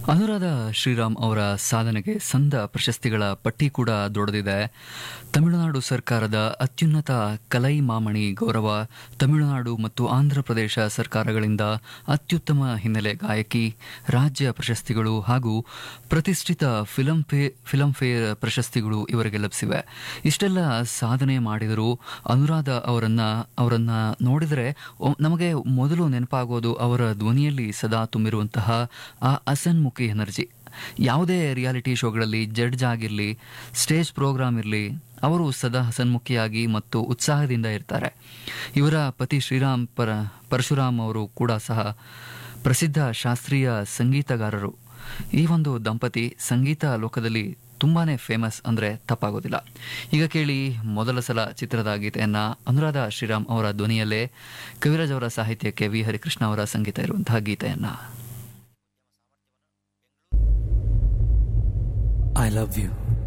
ಅನುರಾಧ ಶ್ರೀರಾಮ್ ಅವರ ಸಾಧನೆಗೆ ಸಂದ ಪ್ರಶಸ್ತಿಗಳ ಪಟ್ಟಿ ಕೂಡ ದೊಡ್ಡದಿದೆ ತಮಿಳುನಾಡು ಸರ್ಕಾರದ ಅತ್ಯುನ್ನತ ಕಲೈ ಮಾಮಣಿ ಗೌರವ ತಮಿಳುನಾಡು ಮತ್ತು ಆಂಧ್ರಪ್ರದೇಶ ಸರ್ಕಾರಗಳಿಂದ ಅತ್ಯುತ್ತಮ ಹಿನ್ನೆಲೆ ಗಾಯಕಿ ರಾಜ್ಯ ಪ್ರಶಸ್ತಿಗಳು ಹಾಗೂ ಪ್ರತಿಷ್ಠಿತ ಫಿಲಂ ಫೇ ಫಿಲಂ ಫೇರ್ ಪ್ರಶಸ್ತಿಗಳು ಇವರಿಗೆ ಲಭಿಸಿವೆ ಇಷ್ಟೆಲ್ಲ ಸಾಧನೆ ಮಾಡಿದರೂ ಅನುರಾಧ ಅವರನ್ನ ಅವರನ್ನ ನೋಡಿದರೆ ಒ- ನಮಗೆ ಮೊದಲು ನೆನಪಾಗೋದು ಅವರ ಧ್ವನಿಯಲ್ಲಿ ಸದಾ ತುಂಬಿರುವಂತಹ ಆ ಅಸನ್ಮುಖಿ ಎನರ್ಜಿ ಯಾವುದೇ ರಿಯಾಲಿಟಿ ಶೋಗಳಲ್ಲಿ ಜಡ್ಜ್ ಆಗಿರಲಿ ಸ್ಟೇಜ್ ಪ್ರೋಗ್ರಾಮ್ ಇರಲಿ ಅವರು ಸದಾ ಹಸನ್ಮುಖಿಯಾಗಿ ಮತ್ತು ಉತ್ಸಾಹದಿಂದ ಇರ್ತಾರೆ ಇವರ ಪತಿ ಶ್ರೀರಾಮ್ ಪರ ಪರಶುರಾಮ್ ಅವರು ಕೂಡ ಸಹ ಪ್ರಸಿದ್ಧ ಶಾಸ್ತ್ರೀಯ ಸಂಗೀತಗಾರರು ಈ ಒಂದು ದಂಪತಿ ಸಂಗೀತ ಲೋಕದಲ್ಲಿ ತುಂಬಾನೇ ಫೇಮಸ್ ಅಂದ್ರೆ ತಪ್ಪಾಗೋದಿಲ್ಲ ಈಗ ಕೇಳಿ ಮೊದಲ ಸಲ ಚಿತ್ರದ ಗೀತೆಯನ್ನ ಅನುರಾಧ ಶ್ರೀರಾಮ್ ಅವರ ಧ್ವನಿಯಲ್ಲೇ ಕವಿರಾಜ್ ಅವರ ಸಾಹಿತ್ಯಕ್ಕೆ ವಿ ಹರಿಕೃಷ್ಣ ಅವರ ಸಂಗೀತ ಇರುವಂತಹ ಗೀತೆಯನ್ನ I love you.